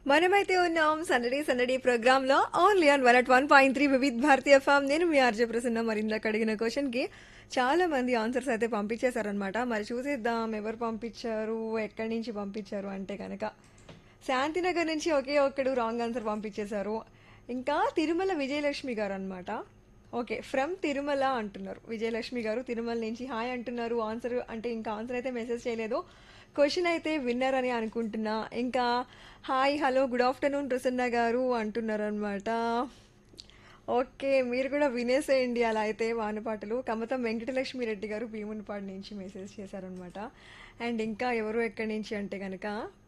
మనమైతే ఉన్నాం సందడి సందడి ప్రోగ్రామ్ లో only on one at one point three Vividh Bharatiya FM నేను మీ ఆర్జే ప్రసన్న మరి ఇందాక అడిగిన క్వశ్చన్ కి చాలా మంది ఆన్సర్స్ అయితే పంపించేశారనమాట మరి చూసేద్దాం ఎవరు పంపించారు ఎక్కడి నుంచి పంపించారు అంటే కనుక శాంతినగర్ నుంచి ఒకే ఒక్కడు రాంగ్ ఆన్సర్ పంపించేశారు ఇంకా తిరుమల విజయలక్ష్మి గారు అనమాట ఓకే ఫ్రమ్ తిరుమల అంటున్నారు విజయలక్ష్మి గారు తిరుమల నుంచి హాయ్ అంటున్నారు ఆన్సర్ అంటే ఇంకా ఆన్సర్ అయితే మెసేజ్ చేయలేదు క్వశ్చన్ అయితే విన్నర్ అని అనుకుంటున్నా ఇంకా hi hello good afternoon Prasanna గారు అంటున్నారు అనమాట ఓకే మీరు కూడా వినేసేయండి అలా అయితే వానపాటలు కమతం వెంకటలక్ష్మి రెడ్డి గారు భీమునిపాడు నుంచి మెసేజ్ చేశారనమాట అండ్ ఇంకా ఎవరు ఎక్కడి నుంచి అంటే కనుక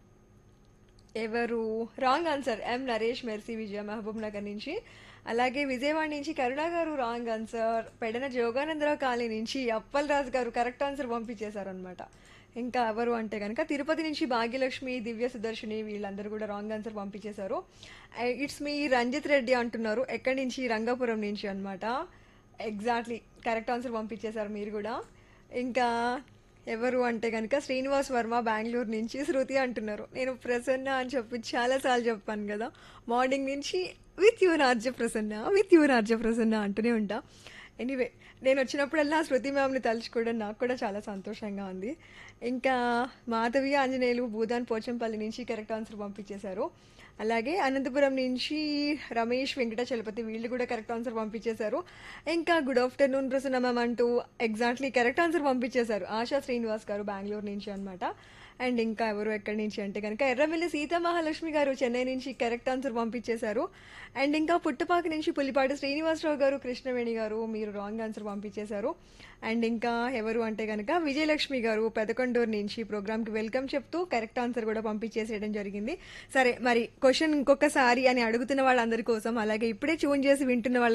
ఎవరు wrong answer M Naresh Mercy Vijaya Mahabubnagar నుంచి అలాగే విజయవాడ నుంచి కరుణ గారు wrong answer Pedana Joganandarao colony నుంచి అప్పల్ రాజు గారు కరెక్ట్ ఆన్సర్ పంపించేశారనమాట ఇంకా ఎవరు అంటే కనుక తిరుపతి నుంచి భాగ్యలక్ష్మి దివ్య సుదర్శిని వీళ్ళందరూ కూడా రాంగ్ ఆన్సర్ పంపించేశారు ఇట్స్ మీ రంజిత్ రెడ్డి అంటున్నారు ఎక్కడి నుంచి రంగాపురం నుంచి అనమాట ఎగ్జాక్ట్లీ కరెక్ట్ ఆన్సర్ పంపించేశారు మీరు కూడా ఇంకా ఎవరు అంటే కనుక శ్రీనివాస్ వర్మ బెంగళూరు నుంచి శృతి అంటున్నారు నేను ప్రసన్న అని చెప్పి చాలాసార్లు చెప్పాను కదా మార్నింగ్ నుంచి with your RJ Prasanna with your RJ Prasanna అంటూనే ఉంటా ఎనీవే నేను వచ్చినప్పుడల్లా శృతి మ్యామ్ని తలుచుకోవడం నాకు కూడా చాలా సంతోషంగా ఉంది ఇంకా మాధవి ఆంజనేయులు భూదాన్ పోచంపల్లి నుంచి కరెక్ట్ ఆన్సర్ పంపించేశారు అలాగే అనంతపురం నుంచి రమేష్ వెంకట చలపతి వీళ్ళు కూడా కరెక్ట్ ఆన్సర్ పంపించేశారు ఇంకా గుడ్ ఆఫ్టర్నూన్ ప్రసన్న మ్యామ్ అంటూ ఎగ్జాక్ట్లీ కరెక్ట్ ఆన్సర్ పంపించేశారు ఆశా శ్రీనివాస్ గారు బెంగళూరు నుంచి అనమాట అండ్ ఇంకా ఎవరు ఎక్కడి నుంచి అంటే కనుక ఎర్రమిల్లి సీతా మహాలక్ష్మి గారు చెన్నై నుంచి కరెక్ట్ ఆన్సర్ పంపించేశారు అండ్ ఇంకా పుట్టపాక నుంచి పులిపాటి శ్రీనివాసరావు గారు కృష్ణవేణి గారు మీరు రాంగ్ ఆన్సర్ పంపించేశారు అండ్ ఇంకా ఎవరు అంటే కనుక విజయలక్ష్మి గారు పెదకొండూరు నుంచి ప్రోగ్రామ్కి వెల్కమ్ చెప్తూ కరెక్ట్ ఆన్సర్ కూడా పంపించేసేయడం జరిగింది సరే మరి క్వశ్చన్ ఇంకొకసారి అని అడుగుతున్న వాళ్ళందరి కోసం అలాగే ఇప్పుడే ట్యూన్ చేసి వింటున్న వాళ్ళ